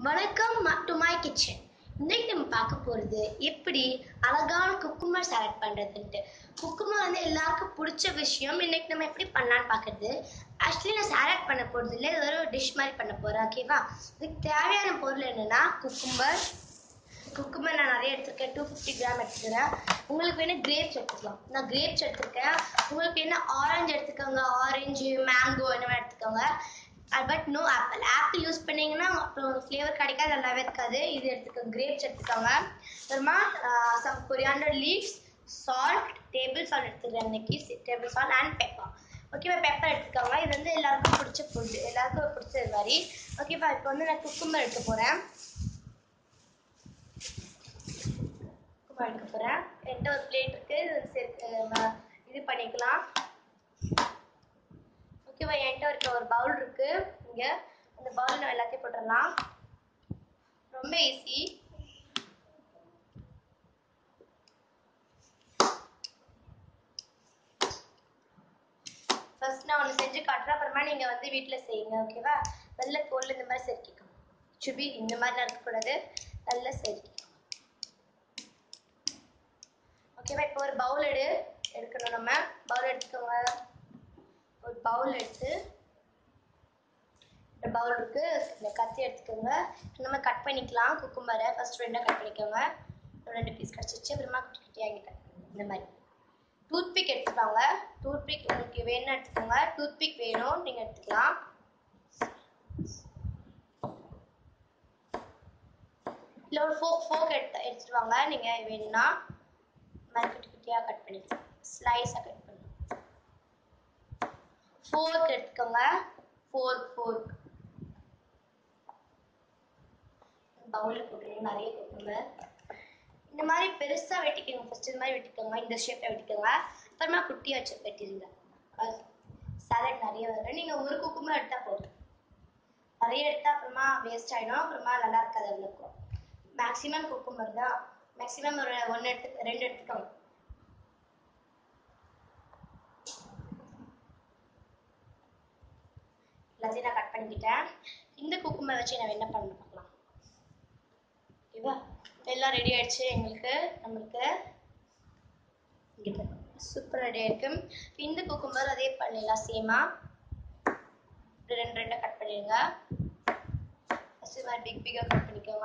வணக்கம் to my kitchen இன்னைக்கு நம்ம பார்க்க போகிறது எப்படி அழகான குக்கும்பர் சாலட் பண்ணுறதுன்ட்டு குக்கும்பர் வந்து எல்லாருக்கும் பிடிச்ச விஷயம் இன்னைக்கு நம்ம எப்படி பண்ணலான்னு பார்க்குறது ஆக்சுவலி நான் சாலட் பண்ண போகிறது இல்லை இது ஒரு டிஷ் மாதிரி பண்ண போகிறேன் ஓகேவா இதுக்கு தேவையான பொருள் என்னென்னா குக்கும்பர் குக்கும்பர் நான் நிறைய எடுத்திருக்கேன் டூ ஃபிஃப்டி கிராம் எடுத்துக்கிறேன் உங்களுக்கு வேணும் கிரேப்ஸ் எடுத்துக்கலாம் நான் கிரேப்ஸ் எடுத்திருக்கேன் உங்களுக்கு என்ன ஆரஞ்சு எடுத்துக்கோங்க ஆரஞ்சு மேங்கோ என்ன வேணா எடுத்துக்கோங்க but no apple apple use பண்ணீங்கன்னா அப்புறம் ஃப்ளேவர் கிடைக்காது நல்லாவே இருக்காது இது எடுத்துக்கோங்க கிரேப்ஸ் எடுத்துக்கோங்க அப்புறமா some coriander leaves salt table salt எடுத்துக்கிறேன் இன்னைக்கு டேபிள் சால்ட் அண்ட் பெப்பர் ஓகேவா பெப்பர் எடுத்துக்கோங்க இது வந்து எல்லாருக்கும் பிடிச்ச ஃபுட் எல்லாருக்கும் பிடிச்சது மாதிரி ஓகேவா இப்போ வந்து நான் குக்கும்பர் எடுக்க போகிறேன் குக்கும்பர் எடுக்க போகிறேன் என்கிட்ட ஒரு பிளேட் இருக்குது சரி இது பண்ணிக்கலாம் ஓகேவா என்கிட்ட இருக்க ஒரு பவுல் இருக்கு இங்க அந்த பவுல் நான் எல்லாத்தையும் போட்டுடலாம் ரொம்ப ஈஸி ஃபர்ஸ்ட் நான் ஒன்று செஞ்சு காட்டுறேன் அப்புறமா நீங்கள் வந்து வீட்டில் செய்யுங்க ஓகேவா நல்ல தோல் இந்த மாதிரி செருக்கிக்கணும் சுபி இந்த மாதிரி இருக்கக்கூடாது நல்லா செருக்கிக்கணும் ஓகேவா இப்போ ஒரு பவுல் எடு எடுக்கணும் நம்ம பவுல் எடுத்துக்கோங்க ஒரு பவுல் எடுத்து இந்த பவுல் இருக்கு இந்த கத்தி எடுத்துக்கோங்க நம்ம கட் பண்ணிக்கலாம் குக்கும்பரை ஃபர்ஸ்ட் ரெண்டாக கட் பண்ணிக்கோங்க ஒரு ரெண்டு பீஸ் கிடச்சிச்சு அப்புறமா குட்டி குட்டியாக இங்கே கட் பண்ணுங்க இந்த மாதிரி டூத்பிக் எடுத்துக்கோங்க டூத்பிக் உங்களுக்கு வேணும்னு எடுத்துக்கோங்க டூத்பிக் வேணும் நீங்கள் எடுத்துக்கலாம் இல்லை ஒரு ஃபோக் ஃபோக் எடுத்து எடுத்துட்டு வாங்க நீங்கள் வேணும்னா இந்த மாதிரி குட்டி குட்டியாக கட் பண்ணிக்கலாம் ஸ்லைஸாக கட் பண்ணி ஃபோர்க் எடுத்துக்கோங்க ஃபோர்க் ஃபோர்க் பவுலில் போட்டுருங்க நிறைய கொட்டுங்க இந்த மாதிரி பெருசாக வெட்டிக்கோங்க ஃபர்ஸ்ட் இந்த மாதிரி வெட்டிக்கோங்க இந்த ஷேப்பில் வெட்டிக்கோங்க அப்புறமா குட்டியாக வச்சு வெட்டிடுங்க சாலட் நிறைய வரும் நீங்கள் ஒரு குக்கும்பர் எடுத்தால் போதும் நிறைய எடுத்தால் அப்புறமா வேஸ்ட் ஆகிடும் அப்புறமா நல்லா இருக்காது அவ்வளோக்கு மேக்ஸிமம் குக்கும்பர் தான் மேக்ஸிமம் ஒரு ஒன்று எடுத்து ரெண்டு எடுத்துக்கோங்க எல்லாத்தையும் நான் கட் பண்ணிக்கிட்டேன் இந்த குக்கும்பர் வச்சு நான் என்ன பண்ண பார்க்கலாம் ஓகேவா எல்லாம் ரெடி ஆயிடுச்சு எங்களுக்கு நம்மளுக்கு சூப்பர் ரெடி ஆயிருக்கு இந்த குக்கும்பர் அதே பண்ணிடலாம் சேமா ரெண்டு ரெண்டாக கட் பண்ணிடுங்க ஃபஸ்ட்டு மாதிரி பிக் பிக்காக கட் பண்ணிக்கோங்க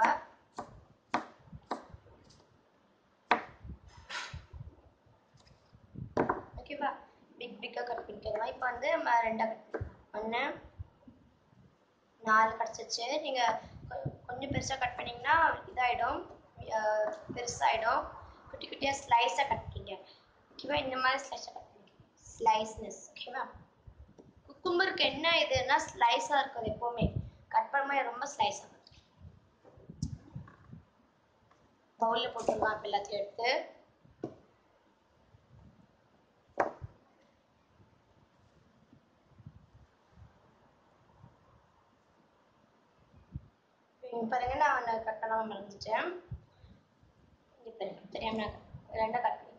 ஓகேவா பிக் பிக்காக கட் பண்ணிக்கோங்க இப்போ வந்து நம்ம ரெண்டாக கட் ஒன்று நாலு கிடச்சிச்சு நீங்கள் கொஞ்சம் பெருசாக கட் பண்ணிங்கன்னா இதாகிடும் பெருசாகிடும் குட்டி குட்டியாக ஸ்லைஸாக கட் பண்ணிங்க ஓகேவா இந்த மாதிரி ஸ்லைஸாக கட் பண்ணிக்க ஸ்லைஸ்னஸ் ஓகேவா குக்கும்பருக்கு என்ன இதுன்னா ஸ்லைஸாக இருக்கும் எப்போவுமே கட் பண்ணும்போது ரொம்ப ஸ்லைஸாக பவுலில் போட்டுடலாம் இப்போ எல்லாத்தையும் எடுத்து பாருங்க நான் ஒன்று கட் பண்ணாமல் மறந்துட்டேன் இங்கே பாருங்க தெரியாம நான் ரெண்டாக கட் பண்ணி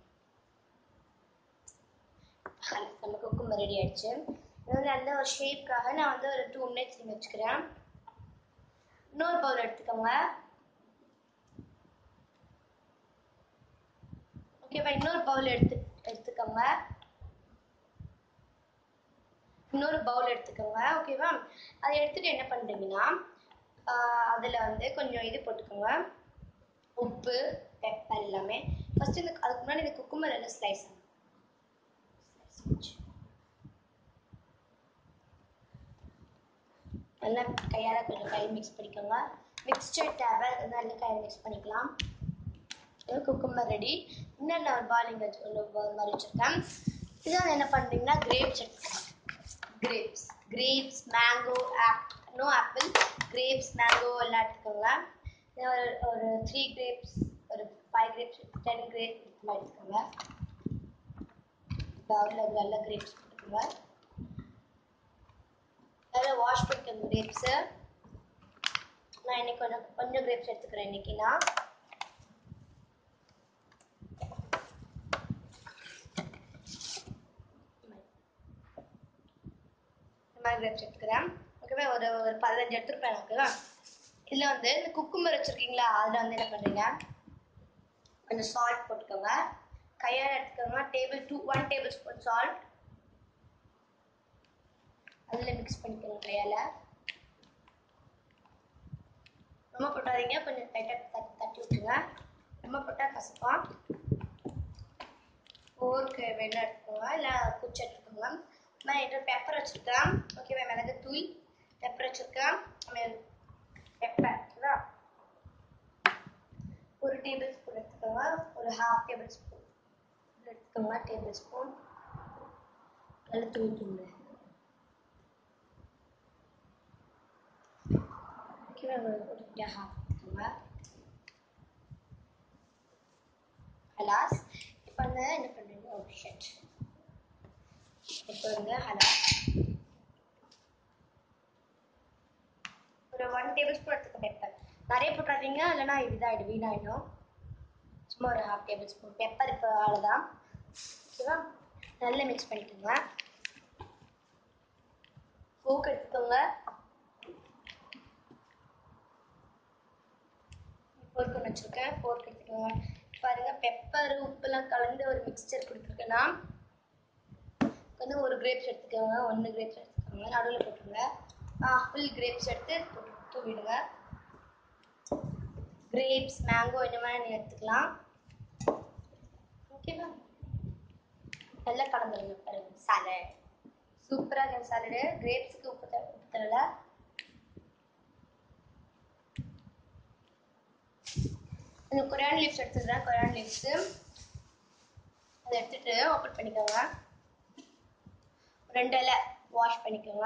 நம்ம குக்கும்பர் ரெடி ஆயிடுச்சு இது வந்து அந்த ஒரு ஷேப்க்காக நான் வந்து ஒரு டூ மினிட்ஸ் நீங்கள் வச்சுக்கிறேன் இன்னொரு பவுல் எடுத்துக்கோங்க ஓகேவா இன்னொரு பவுல் எடுத்து எடுத்துக்கோங்க இன்னொரு பவுல் எடுத்துக்கோங்க ஓகேவா அதை எடுத்துட்டு என்ன பண்ணுறீங்கன்னா அதில் வந்து கொஞ்சம் இது போட்டுக்கோங்க உப்பு பெப்பர் எல்லாமே ஃபஸ்ட்டு இந்த அதுக்கு முன்னாடி இந்த குக்கும்பர் எல்லாம் ஸ்லைஸ் ஆகும் நல்லா கையால் கொஞ்சம் கை மிக்ஸ் பண்ணிக்கோங்க மிக்ஸ்டர் டேபர் நல்லா கையில் மிக்ஸ் பண்ணிக்கலாம் குக்கும்பர் ரெடி இன்னும் நான் ஒரு பால் இங்கே ஒன்று பால் மாதிரி வச்சுருக்கேன் இதான் என்ன பண்ணுறீங்கன்னா கிரேப்ஸ் எடுத்துக்கோங்க கிரேப்ஸ் கிரேப்ஸ் மேங்கோ ஆப் நோ ஆப்பிள் கிரேப்ஸ் மேங்கோ எல்லாம் எடுத்துக்கோங்க ஒரு ஒரு த்ரீ கிரேப்ஸ் ஒரு ஃபைவ் கிரேப்ஸ் டென் கிரேப் இது மாதிரி எடுத்துக்கோங்க பவுலில் நல்ல கிரேப்ஸ் போட்டுக்கோங்க நல்லா வாஷ் பண்ணிக்கோங்க கிரேப்ஸு நான் இன்னைக்கு கொஞ்சம் கொஞ்சம் கிரேப்ஸ் எடுத்துக்கிறேன் இன்னைக்கு நான் இந்த மாதிரி கிரேப்ஸ் எடுத்துக்கிறேன் ஓகேவா ஒரு ஒரு பதினஞ்சு எடுத்துருப்பேன் எனக்கு இதில் வந்து இந்த குக்கும்பர் வச்சுருக்கீங்களா அதில் வந்து என்ன பண்ணுறீங்க கொஞ்சம் சால்ட் போட்டுக்கோங்க கையால் எடுத்துக்கோங்க table two one tablespoon salt அதில் மிக்ஸ் பண்ணிக்கோங்க கையால் ரொம்ப போட்டாதீங்க கொஞ்சம் லைட்டாக தட்டி தட்டி விட்டுருங்க ரொம்ப போட்டால் கசப்பான் போர்க்கு வெண்ணெய் எடுத்துக்கோங்க இல்லை குச்சி எடுத்துக்கோங்க நான் என்கிட்ட பெப்பர் வச்சுருக்கேன் ஓகேவா மிளகு தூள் பெப்பர் வச்சுருக்கேன் அப்புறம் பெப்பர் ஓகேவா ஒரு டேபிள் ஸ்பூன் எடுத்துக்கோங்க ஒரு ஹாஃப் டேபிள் ஸ்பூன் எடுத்துக்கோங்க டேபிள் ஸ்பூன் நல்லா தூக்கிங்க ஓகேவா ஒரு ஹாஃப் எடுத்துக்கோங்க ஹலாஸ் இப்போ வந்து என்ன பண்ணுறீங்க ஓ ஷட் இப்போ வந்து ஹலாஸ் ஒரு ஒன் டேபிள் ஸ்பூன் எடுத்துக்க பெப்பர் நிறைய போட்டுறாதீங்க இல்லைன்னா இதாகிடும் வீணாயிடும் சும்மா ஒரு ஹாஃப் டேபிள் ஸ்பூன் பெப்பர் இப்போ அவ்வளோதான் ஓகேவா நல்லா மிக்ஸ் பண்ணிக்கோங்க ஃபோக் எடுத்துக்கோங்க ஃபோர்க் ஒன்று வச்சுருக்கேன் ஃபோர்க் எடுத்துக்கோங்க பாருங்க பெப்பர் உப்புலாம் கலந்து ஒரு மிக்சர் கொடுத்துருக்கேன்னா வந்து ஒரு கிரேப்ஸ் எடுத்துக்கோங்க ஒன்று கிரேப்ஸ் எடுத்துக்கோங்க நடுவில் போட்டுருங்க ஃபுல் கிரேப்ஸ் எடுத்து போட்டு தூவிடுங்க கிரேப்ஸ் மேங்கோ இந்த மாதிரி நீ எடுத்துக்கலாம் ஓகேவா நல்லா கலந்துருங்க பாருங்க சாலட் சூப்பராக இருக்கும் சாலடு கிரேப்ஸுக்கு உப்பு தர உப்பு தரல கொஞ்சம் கொரியான் லீவ்ஸ் எடுத்துக்கிறேன் கொரியான் லீவ்ஸு அதை எடுத்துட்டு ஓப்பன் பண்ணிக்கோங்க ரெண்டு இலை வாஷ் பண்ணிக்கோங்க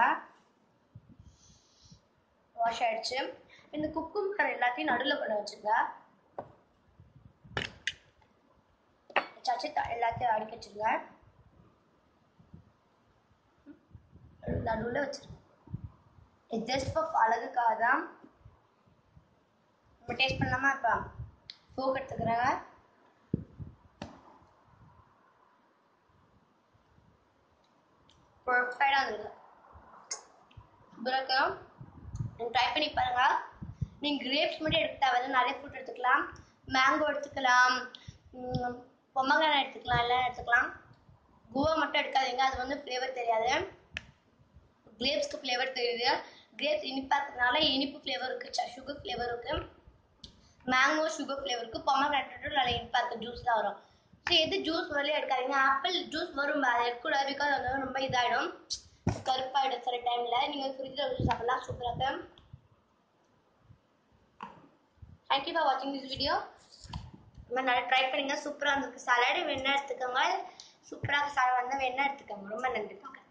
வாஷ் ஆயிடுச்சு இந்த குக்கும்பர் எல்லாத்தையும் நடுவில் கொண்டு வச்சுங்க வச்சாச்சு த- எல்லாத்தையும் அடிக்க வச்சுருங்க நடுவில் வச்சிருங்க ஜஸ்ட் ஃபார் அழகுக்காக தான் நம்ம டேஸ்ட் பண்ணலாமா இப்போ ஃபோக் எடுத்துக்கிறேங்க பர்ஃபெக்டாக இருந்தது சூப்பராக நீங்கள் ட்ரை பண்ணி பாருங்க நீங்கள் கிரேப்ஸ் மட்டும் எடுக்க தேவையில்ல நிறைய ஃப்ரூட் எடுத்துக்கலாம் மேங்கோ எடுத்துக்கலாம் பொம்மகான எடுத்துக்கலாம் எல்லாம் எடுத்துக்கலாம் குவா மட்டும் எடுக்காதீங்க அது வந்து ஃப்ளேவர் தெரியாது கிரேப்ஸ்க்கு ஃப்ளேவர் தெரியுது கிரேப்ஸ் இனிப்பாக இருக்கிறதுனால இனிப்பு ஃப்ளேவர் இருக்குது சுகர் ஃப்ளேவர் இருக்குது மேங்கோ சுகர் ஃப்ளேவருக்கு பொமக்ரானேட் நல்ல இனிப்பாக இருக்குது ஜூஸ் தான் வரும் ஸோ எது ஜூஸ் வரலையே எடுக்காதீங்க ஆப்பிள் ஜூஸ் வரும் அதை எடுக்கக்கூடாது பிகாஸ் அது வந்து ரொம்ப இதாகிடும் கருப்பாயிடும் சில டைமில் நீங்கள் ஃப்ரிட்ஜில் வச்சு சாப்பிடலாம் சூப்பராக இருக்கு தேங்க்யூ ஃபார் வாட்சிங் திஸ் வீடியோ இந்த மாதிரி நல்லா ட்ரை பண்ணுங்க சூப்பராக இருந்திருக்கு சாலட் வெண்ணெய் எடுத்துக்கோங்க சூப்பராக சாலட் வந்து வெண்ணெய் எடுத்துக்கோங்க ரொம்ப நன்றி பார்க்குறேன்